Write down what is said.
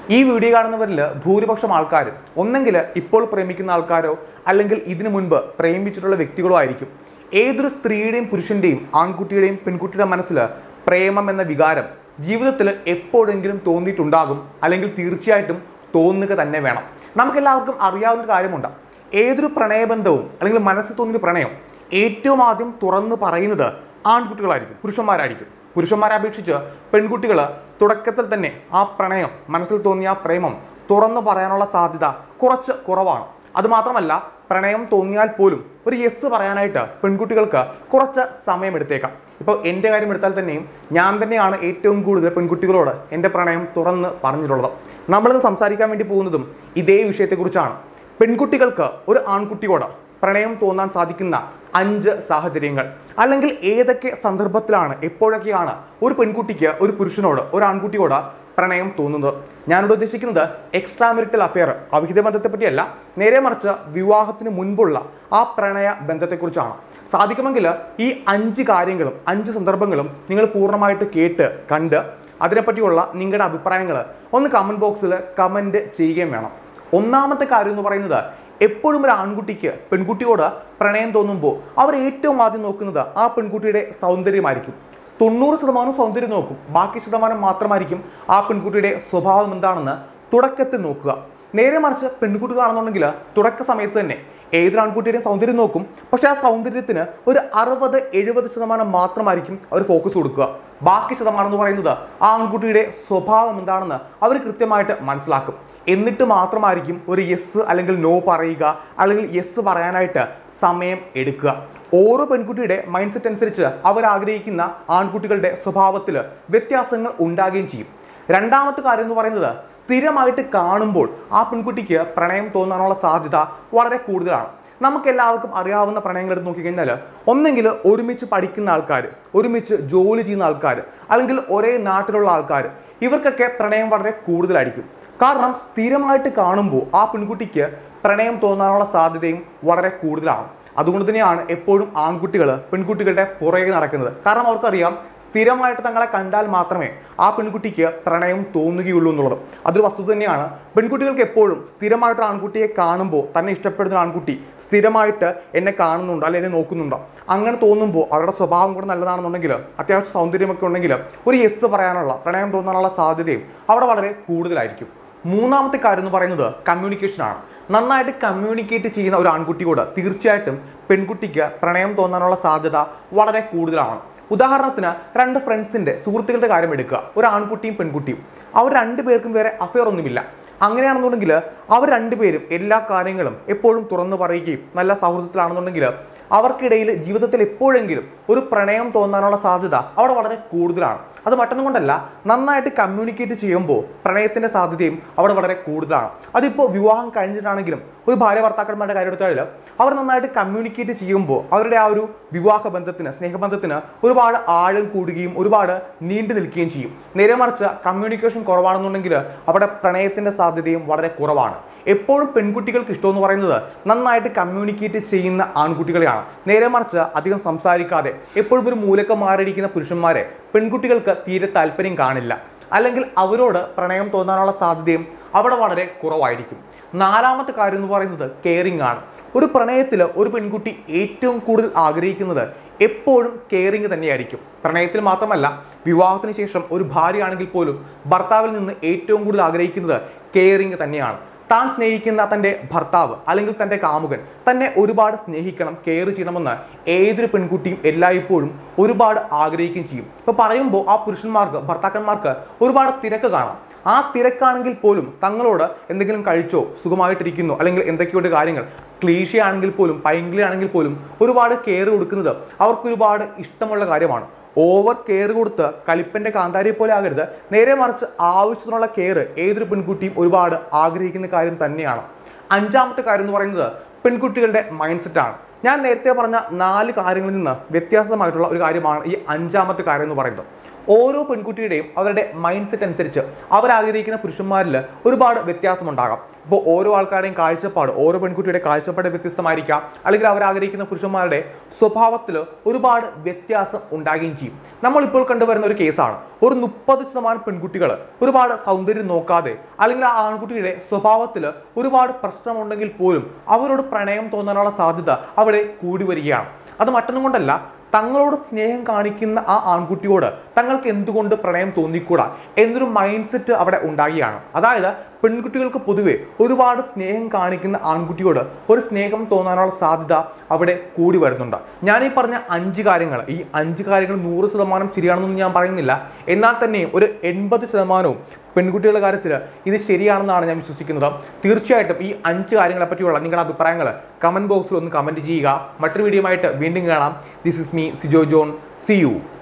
ഈ വീഡിയോ കാണുന്നവരിൽ ഭൂരിപക്ഷം ആൾക്കാരും ഒന്നെങ്കിൽ ഇപ്പോൾ പ്രേമിക്കുന്ന ആൾക്കാരോ അല്ലെങ്കിൽ ഇതിനു മുൻപ് പ്രേമിച്ചിട്ടുള്ള വ്യക്തികളോ ആയിരിക്കും ഏതൊരു സ്ത്രീയുടെയും പുരുഷന്റെയും ആൺകുട്ടിയുടെയും പെൺകുട്ടിയുടെ മനസ്സിൽ പ്രേമം എന്ന വികാരം ജീവിതത്തിൽ എപ്പോഴെങ്കിലും തോന്നിയിട്ടുണ്ടാകും അല്ലെങ്കിൽ തീർച്ചയായിട്ടും തോന്നുക തന്നെ വേണം നമുക്കെല്ലാവർക്കും അറിയാവുന്ന ഒരു കാര്യമുണ്ട് ഏതൊരു പ്രണയബന്ധവും അല്ലെങ്കിൽ മനസ്സിൽ തോന്നിയ പ്രണയം ഏറ്റവും ആദ്യം തുറന്ന് പറയുന്നത് ആൺകുട്ടികളായിരിക്കും പുരുഷന്മാരായിരിക്കും പുരുഷന്മാരെ അപേക്ഷിച്ച് പെൺകുട്ടികൾ തുടക്കത്തിൽ തന്നെ ആ പ്രണയം മനസ്സിൽ തോന്നിയ ആ പ്രേമം തുറന്നു പറയാനുള്ള സാധ്യത കുറച്ച് കുറവാണ് അതുമാത്രമല്ല പ്രണയം തോന്നിയാൽ പോലും ഒരു യെസ് പറയാനായിട്ട് പെൺകുട്ടികൾക്ക് കുറച്ച് സമയം എടുത്തേക്കാം ഇപ്പോൾ എൻ്റെ കാര്യം എടുത്താൽ തന്നെയും ഞാൻ തന്നെയാണ് ഏറ്റവും കൂടുതൽ പെൺകുട്ടികളോട് എൻ്റെ പ്രണയം തുറന്ന് പറഞ്ഞിട്ടുള്ളത് നമ്മളിന്ന് സംസാരിക്കാൻ വേണ്ടി പോകുന്നതും ഇതേ വിഷയത്തെക്കുറിച്ചാണ് പെൺകുട്ടികൾക്ക് ഒരു ആൺകുട്ടിയോട് പ്രണയം തോന്നാൻ സാധിക്കുന്ന അഞ്ച് സാഹചര്യങ്ങൾ അല്ലെങ്കിൽ ഏതൊക്കെ സന്ദർഭത്തിലാണ് എപ്പോഴൊക്കെയാണ് ഒരു പെൺകുട്ടിക്ക് ഒരു പുരുഷനോട് ഒരു ആൺകുട്ടിയോട് പ്രണയം തോന്നുന്നത് ഞാനിവിടെ ഉദ്ദേശിക്കുന്നത് എക്സ്ട്രാ മെറിറ്റൽ അഫെയർ അവിഹിത ബന്ധത്തെ പറ്റിയല്ല നേരെ മറിച്ച് വിവാഹത്തിന് മുൻപുള്ള ആ പ്രണയ ബന്ധത്തെക്കുറിച്ചാണ് സാധിക്കുമെങ്കിൽ ഈ അഞ്ച് കാര്യങ്ങളും അഞ്ച് സന്ദർഭങ്ങളും നിങ്ങൾ പൂർണ്ണമായിട്ട് കേട്ട് കണ്ട് അതിനെപ്പറ്റിയുള്ള നിങ്ങളുടെ അഭിപ്രായങ്ങൾ ഒന്ന് കമൻറ്റ് ബോക്സിൽ കമൻറ്റ് ചെയ്യുകയും വേണം ഒന്നാമത്തെ കാര്യം എന്ന് പറയുന്നത് എപ്പോഴും ഒരു ആൺകുട്ടിക്ക് പെൺകുട്ടിയോട് പ്രണയം തോന്നുമ്പോൾ അവർ ഏറ്റവും ആദ്യം നോക്കുന്നത് ആ പെൺകുട്ടിയുടെ സൗന്ദര്യമായിരിക്കും തൊണ്ണൂറ് ശതമാനം സൗന്ദര്യം നോക്കും ബാക്കി ശതമാനം മാത്രമായിരിക്കും ആ പെൺകുട്ടിയുടെ സ്വഭാവം എന്താണെന്ന് തുടക്കത്തിൽ നോക്കുക നേരെ മറിച്ച് പെൺകുട്ടികളാണെന്നുണ്ടെങ്കിൽ തുടക്ക സമയത്ത് തന്നെ ഏതൊരു ആൺകുട്ടിയുടെയും സൗന്ദര്യം നോക്കും പക്ഷേ ആ സൗന്ദര്യത്തിന് ഒരു അറുപത് എഴുപത് ശതമാനം മാത്രമായിരിക്കും അവർ ഫോക്കസ് കൊടുക്കുക ബാക്കി ശതമാനം എന്ന് പറയുന്നത് ആ ആൺകുട്ടിയുടെ സ്വഭാവം എന്താണെന്ന് അവർ കൃത്യമായിട്ട് മനസ്സിലാക്കും എന്നിട്ട് മാത്രമായിരിക്കും ഒരു യെസ് അല്ലെങ്കിൽ നോ പറയുക അല്ലെങ്കിൽ യെസ് പറയാനായിട്ട് സമയം എടുക്കുക ഓരോ പെൺകുട്ടിയുടെ മൈൻഡ് സെറ്റ് അനുസരിച്ച് അവർ ആഗ്രഹിക്കുന്ന ആൺകുട്ടികളുടെ സ്വഭാവത്തിൽ വ്യത്യാസങ്ങൾ ഉണ്ടാകുകയും ചെയ്യും രണ്ടാമത്തെ കാര്യം എന്ന് പറയുന്നത് സ്ഥിരമായിട്ട് കാണുമ്പോൾ ആ പെൺകുട്ടിക്ക് പ്രണയം തോന്നാനുള്ള സാധ്യത വളരെ കൂടുതലാണ് നമുക്ക് എല്ലാവർക്കും അറിയാവുന്ന പ്രണയങ്ങൾ എടുത്ത് നോക്കിക്കഴിഞ്ഞാൽ ഒന്നെങ്കിൽ ഒരുമിച്ച് പഠിക്കുന്ന ആൾക്കാർ ഒരുമിച്ച് ജോലി ചെയ്യുന്ന ആൾക്കാർ അല്ലെങ്കിൽ ഒരേ നാട്ടിലുള്ള ആൾക്കാർ ഇവർക്കൊക്കെ പ്രണയം വളരെ കൂടുതലായിരിക്കും കാരണം സ്ഥിരമായിട്ട് കാണുമ്പോൾ ആ പെൺകുട്ടിക്ക് പ്രണയം തോന്നാനുള്ള സാധ്യതയും വളരെ കൂടുതലാണ് അതുകൊണ്ട് തന്നെയാണ് എപ്പോഴും ആൺകുട്ടികൾ പെൺകുട്ടികളുടെ പുറകെ നടക്കുന്നത് കാരണം അവർക്കറിയാം സ്ഥിരമായിട്ട് തങ്ങളെ കണ്ടാൽ മാത്രമേ ആ പെൺകുട്ടിക്ക് പ്രണയം തോന്നുകയുള്ളൂ എന്നുള്ളത് അതൊരു വസ്തുത തന്നെയാണ് പെൺകുട്ടികൾക്ക് എപ്പോഴും സ്ഥിരമായിട്ട് ആൺകുട്ടിയെ കാണുമ്പോൾ തന്നെ ഇഷ്ടപ്പെടുന്ന ആൺകുട്ടി സ്ഥിരമായിട്ട് എന്നെ കാണുന്നുണ്ടോ അല്ലെങ്കിൽ എന്നെ നോക്കുന്നുണ്ടോ അങ്ങനെ തോന്നുമ്പോൾ അവരുടെ സ്വഭാവം കൂടെ നല്ലതാണെന്നുണ്ടെങ്കിൽ അത്യാവശ്യം സൗന്ദര്യമൊക്കെ ഉണ്ടെങ്കിൽ ഒരു യെസ് പറയാനുള്ള പ്രണയം തോന്നാനുള്ള സാധ്യതയും അവിടെ വളരെ കൂടുതലായിരിക്കും മൂന്നാമത്തെ കാര്യം എന്ന് പറയുന്നത് കമ്മ്യൂണിക്കേഷനാണ് നന്നായിട്ട് കമ്മ്യൂണിക്കേറ്റ് ചെയ്യുന്ന ഒരു ആൺകുട്ടിയോട് തീർച്ചയായിട്ടും പെൺകുട്ടിക്ക് പ്രണയം തോന്നാനുള്ള സാധ്യത വളരെ കൂടുതലാണ് ഉദാഹരണത്തിന് രണ്ട് ഫ്രണ്ട്സിന്റെ സുഹൃത്തുക്കളുടെ കാര്യം എടുക്കുക ഒരു ആൺകുട്ടിയും പെൺകുട്ടിയും അവർ രണ്ടു പേർക്കും വേറെ അഫെയർ ഒന്നുമില്ല അങ്ങനെയാണെന്നുണ്ടെങ്കിൽ അവർ രണ്ടുപേരും എല്ലാ കാര്യങ്ങളും എപ്പോഴും തുറന്നു പറയുകയും നല്ല സൗഹൃദത്തിലാണെന്നുണ്ടെങ്കിൽ അവർക്കിടയിൽ ജീവിതത്തിൽ എപ്പോഴെങ്കിലും ഒരു പ്രണയം തോന്നാനുള്ള സാധ്യത അവിടെ വളരെ കൂടുതലാണ് അത് മറ്റൊന്നും കൊണ്ടല്ല നന്നായിട്ട് കമ്മ്യൂണിക്കേറ്റ് ചെയ്യുമ്പോൾ പ്രണയത്തിന്റെ സാധ്യതയും അവിടെ വളരെ കൂടുതലാണ് അതിപ്പോൾ വിവാഹം കഴിഞ്ഞിട്ടാണെങ്കിലും ഒരു ഭാര്യ ഭർത്താക്കന്മാരുടെ കാര്യം എടുത്താൽ അവർ നന്നായിട്ട് കമ്മ്യൂണിക്കേറ്റ് ചെയ്യുമ്പോൾ അവരുടെ ആ ഒരു വിവാഹ ബന്ധത്തിന് സ്നേഹബന്ധത്തിന് ഒരുപാട് ആഴം കൂടുകയും ഒരുപാട് നീണ്ടു നിൽക്കുകയും ചെയ്യും നേരെ മറിച്ച് കമ്മ്യൂണിക്കേഷൻ കുറവാണെന്നുണ്ടെങ്കിൽ അവിടെ പ്രണയത്തിന്റെ സാധ്യതയും വളരെ കുറവാണ് എപ്പോഴും പെൺകുട്ടികൾക്ക് ഇഷ്ടമെന്ന് പറയുന്നത് നന്നായിട്ട് കമ്മ്യൂണിക്കേറ്റ് ചെയ്യുന്ന ആൺകുട്ടികളെയാണ് നേരെ മറിച്ച് അധികം സംസാരിക്കാതെ എപ്പോഴും ഒരു മൂലക്ക മാറിയിരിക്കുന്ന പുരുഷന്മാരെ പെൺകുട്ടികൾക്ക് തീരെ താല്പര്യം കാണില്ല അല്ലെങ്കിൽ അവരോട് പ്രണയം തോന്നാനുള്ള സാധ്യതയും അവിടെ വളരെ കുറവായിരിക്കും നാലാമത്തെ കാര്യം എന്ന് പറയുന്നത് കെയറിംഗ് ആണ് ഒരു പ്രണയത്തിൽ ഒരു പെൺകുട്ടി ഏറ്റവും കൂടുതൽ ആഗ്രഹിക്കുന്നത് എപ്പോഴും കെയറിങ് തന്നെയായിരിക്കും പ്രണയത്തിൽ മാത്രമല്ല വിവാഹത്തിന് ശേഷം ഒരു ഭാര്യയാണെങ്കിൽ പോലും ഭർത്താവിൽ നിന്ന് ഏറ്റവും കൂടുതൽ ആഗ്രഹിക്കുന്നത് കെയറിങ് തന്നെയാണ് താൻ സ്നേഹിക്കുന്ന തൻ്റെ ഭർത്താവ് അല്ലെങ്കിൽ തൻ്റെ കാമുകൻ തന്നെ ഒരുപാട് സ്നേഹിക്കണം കെയർ ചെയ്യണമെന്ന് ഏതൊരു പെൺകുട്ടിയും എല്ലായ്പ്പോഴും ഒരുപാട് ആഗ്രഹിക്കുകയും ചെയ്യും ഇപ്പോൾ പറയുമ്പോൾ ആ പുരുഷന്മാർക്ക് ഭർത്താക്കന്മാർക്ക് ഒരുപാട് തിരക്ക് കാണാം ആ തിരക്കാണെങ്കിൽ പോലും തങ്ങളോട് എന്തെങ്കിലും കഴിച്ചോ സുഖമായിട്ടിരിക്കുന്നു അല്ലെങ്കിൽ എന്തൊക്കെയുണ്ട് കാര്യങ്ങൾ ക്ലീശ ആണെങ്കിൽ പോലും പൈങ്കിളി ആണെങ്കിൽ പോലും ഒരുപാട് കെയർ കൊടുക്കുന്നത് അവർക്ക് ഒരുപാട് ഇഷ്ടമുള്ള കാര്യമാണ് ഓവർ കെയർ കൊടുത്ത് കലിപ്പന്റെ കാന്താരിയെ പോലെ ആകരുത് നേരെ മറിച്ച് ആവശ്യത്തിനുള്ള കെയർ ഏതൊരു പെൺകുട്ടിയും ഒരുപാട് ആഗ്രഹിക്കുന്ന കാര്യം തന്നെയാണ് അഞ്ചാമത്തെ കാര്യം എന്ന് പറയുന്നത് പെൺകുട്ടികളുടെ മൈൻഡ് സെറ്റാണ് ഞാൻ നേരത്തെ പറഞ്ഞ നാല് കാര്യങ്ങളിൽ നിന്ന് വ്യത്യാസമായിട്ടുള്ള ഒരു കാര്യമാണ് ഈ അഞ്ചാമത്തെ കാര്യം എന്ന് പറയുന്നത് ഓരോ പെൺകുട്ടിയുടെയും അവരുടെ മൈൻഡ് സെറ്റ് അനുസരിച്ച് അവരാഗ്രഹിക്കുന്ന പുരുഷന്മാരിൽ ഒരുപാട് വ്യത്യാസമുണ്ടാകാം ഇപ്പോൾ ഓരോ ആൾക്കാരുടെയും കാഴ്ചപ്പാട് ഓരോ പെൺകുട്ടിയുടെ കാഴ്ചപ്പാട് വ്യത്യസ്തമായിരിക്കാം അല്ലെങ്കിൽ അവർ ആഗ്രഹിക്കുന്ന പുരുഷന്മാരുടെ സ്വഭാവത്തിൽ ഒരുപാട് വ്യത്യാസം ഉണ്ടാകുകയും ചെയ്യും നമ്മളിപ്പോൾ കണ്ടുവരുന്ന ഒരു കേസാണ് ഒരു മുപ്പത് ശതമാനം പെൺകുട്ടികൾ ഒരുപാട് സൗന്ദര്യം നോക്കാതെ അല്ലെങ്കിൽ ആ ആൺകുട്ടിയുടെ സ്വഭാവത്തിൽ ഒരുപാട് പ്രശ്നമുണ്ടെങ്കിൽ പോലും അവരോട് പ്രണയം തോന്നാനുള്ള സാധ്യത അവിടെ കൂടി വരികയാണ് അത് മറ്റൊന്നും കൊണ്ടല്ല തങ്ങളോട് സ്നേഹം കാണിക്കുന്ന ആ ആൺകുട്ടിയോട് തങ്ങൾക്ക് എന്തുകൊണ്ട് പ്രണയം തോന്നിക്കൂടാ എന്നൊരു മൈൻഡ് സെറ്റ് അവിടെ ഉണ്ടാകുകയാണ് അതായത് പെൺകുട്ടികൾക്ക് പൊതുവെ ഒരുപാട് സ്നേഹം കാണിക്കുന്ന ആൺകുട്ടിയോട് ഒരു സ്നേഹം തോന്നാനുള്ള സാധ്യത അവിടെ കൂടി വരുന്നുണ്ട് ഞാൻ ഈ പറഞ്ഞ അഞ്ച് കാര്യങ്ങൾ ഈ അഞ്ച് കാര്യങ്ങൾ നൂറ് ശതമാനം ശരിയാണെന്നൊന്നും ഞാൻ പറയുന്നില്ല എന്നാൽ തന്നെയും ഒരു എൺപത് ശതമാനവും പെൺകുട്ടികളുടെ കാര്യത്തിൽ ഇത് ശരിയാണെന്നാണ് ഞാൻ വിശ്വസിക്കുന്നത് തീർച്ചയായിട്ടും ഈ അഞ്ച് കാര്യങ്ങളെ പറ്റിയുള്ള നിങ്ങളുടെ അഭിപ്രായങ്ങൾ കമന്റ് ബോക്സിൽ ഒന്ന് കമന്റ് ചെയ്യുക മറ്റൊരു വീഡിയോ ആയിട്ട് വീണ്ടും കാണാം this is me Sijo John see U